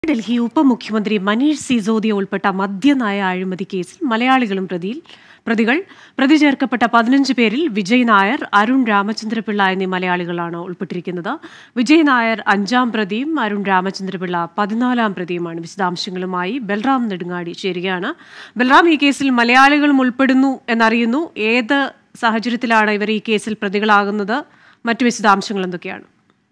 ഡൽഹി ഉപമുഖ്യമന്ത്രി മനീഷ് സിസോദിയ ഉൾപ്പെട്ട മദ്യനയ അഴിമതി കേസിൽ മലയാളികളും പ്രതിയിൽ പ്രതികൾ പ്രതി ചേർക്കപ്പെട്ട പതിനഞ്ച് പേരിൽ വിജയ് നായർ അരുൺ രാമചന്ദ്രപിള്ള എന്നീ മലയാളികളാണ് ഉൾപ്പെട്ടിരിക്കുന്നത് വിജയ് നായർ അഞ്ചാം പ്രതിയും അരുൺ രാമചന്ദ്രപിള്ള പതിനാലാം പ്രതിയുമാണ് വിശദാംശങ്ങളുമായി ബൽറാം നെടുങ്ങാടി ചേരുകയാണ് ബൽറാം ഈ കേസിൽ മലയാളികളും ഉൾപ്പെടുന്നു എന്നറിയുന്നു ഏത് സാഹചര്യത്തിലാണ് ഇവർ ഈ കേസിൽ പ്രതികളാകുന്നത് മറ്റു വിശദാംശങ്ങൾ എന്തൊക്കെയാണ്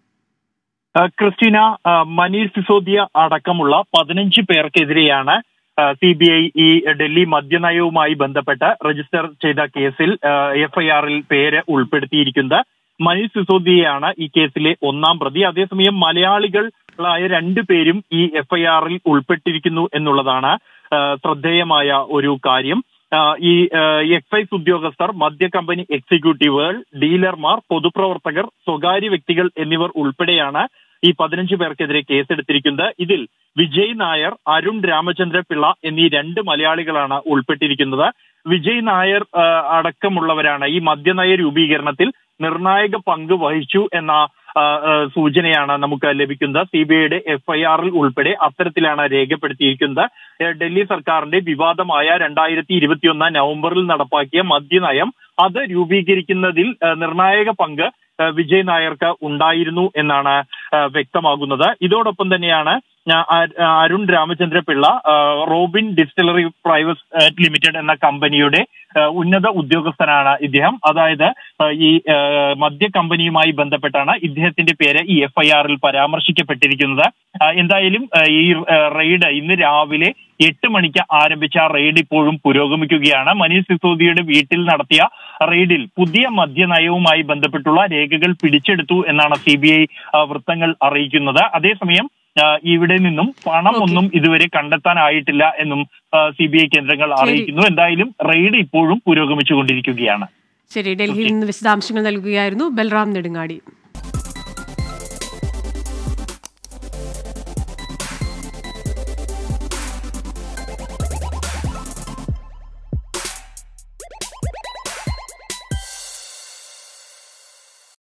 ആ, ക്രിസ്റ്റീന ആ, മനീഷ് സിസോദിയ അടക്കമുള്ള പതിനഞ്ച് പേർക്കെതിരെയാണ് സി ബി ഐ ഈ ഡൽഹി മദ്യനയവുമായി ബന്ധപ്പെട്ട് രജിസ്റ്റർ ചെയ്ത കേസിൽ എഫ്ഐആറിൽ പേര് ഉൾപ്പെടുത്തിയിരിക്കുന്നത് മനീഷ് സിസോദിയയാണ് ഈ കേസിലെ ഒന്നാം പ്രതി അതേസമയം മലയാളികളായ രണ്ടു പേരും ഈ എഫ്ഐആറിൽ ഉൾപ്പെട്ടിരിക്കുന്നു എന്നുള്ളതാണ് ആ, ശ്രദ്ധേയമായ ഒരു കാര്യം ആ, ഈ ആ, എക്സൈസ് ഉദ്യോഗസ്ഥർ മദ്യ കമ്പനി എക്സിക്യൂട്ടീവുകൾ ഡീലർമാർ പൊതുപ്രവർത്തകർ സ്വകാര്യ വ്യക്തികൾ എന്നിവർ ഉൾപ്പെടെയാണ് ഈ പതിനഞ്ച് പേർക്കെതിരെ കേസെടുത്തിരിക്കുന്നത് ഇതിൽ വിജയ് നായർ അരുൺ രാമചന്ദ്ര പിള്ള എന്നീ രണ്ട് മലയാളികളാണ് ഉൾപ്പെട്ടിരിക്കുന്നത് വിജയ് നായർ ആ, അടക്കമുള്ളവരാണ് ഈ മദ്യനയ രൂപീകരണത്തിൽ നിർണായക പങ്ക് വഹിച്ചു എന്ന ആ, ആ, സൂചനയാണ് നമുക്ക് ലഭിക്കുന്നത് സി ബി ഐയുടെ എഫ്ഐആറിൽ ഉൾപ്പെടെ അത്തരത്തിലാണ് രേഖപ്പെടുത്തിയിരിക്കുന്നത് ഏ, ഡൽഹി സർക്കാരിന്റെ വിവാദമായ രണ്ടായിരത്തി ഇരുപത്തിയൊന്ന് നവംബറിൽ നടപ്പാക്കിയ മദ്യനയം അത് രൂപീകരിക്കുന്നതിൽ ആ, നിർണായക പങ്ക് ആ, വിജയ് നായർക്ക് ഉണ്ടായിരുന്നു എന്നാണ് ആ, വ്യക്തമാകുന്നത് ഇതോടൊപ്പം തന്നെയാണ് ആ, ആ, അരുൺ രാമചന്ദ്ര പിള്ള ആ, റോബിൻ ഡിസ്റ്റിലറി പ്രൈവറ്റ് ലിമിറ്റഡ് എന്ന കമ്പനിയുടെ ആ, ഉന്നത ഉദ്യോഗസ്ഥനാണ് ഇദ്ദേഹം അതായത് ആ, ഈ ആ, മദ്യ കമ്പനിയുമായി ബന്ധപ്പെട്ടാണ് ഇദ്ദേഹത്തിന്റെ പേര് ഈ എഫ്ഐആറിൽ പരാമർശിക്കപ്പെട്ടിരിക്കുന്നത് ആ, എന്തായാലും ആ, ഈ ആ, റെയ്ഡ് ഇന്ന് രാവിലെ എട്ട് മണിക്ക് ആരംഭിച്ച ആ റെയ്ഡ് ഇപ്പോഴും പുരോഗമിക്കുകയാണ് മനീഷ് സിസോദിയുടെ വീട്ടിൽ നടത്തിയ റെയ്ഡിൽ പുതിയ മദ്യനയവുമായി ബന്ധപ്പെട്ടുള്ള രേഖകൾ പിടിച്ചെടുത്തു എന്നാണ് സി ബി ഐ വൃത്തങ്ങൾ അറിയിക്കുന്നത് അതേസമയം ആ, ഇവിടെ നിന്നും പണം ഒന്നും ഇതുവരെ കണ്ടെത്താനായിട്ടില്ല എന്നും സി ബി ഐ കേന്ദ്രങ്ങൾ അറിയിക്കുന്നു എന്തായാലും റെയ്ഡ് ഇപ്പോഴും പുരോഗമിച്ചുകൊണ്ടിരിക്കുകയാണ് ശരി ഡൽഹിയിൽ നിന്ന് വിശദാംശങ്ങൾ നൽകുകയായിരുന്നു ബൽറാം നെടുങ്ങാടി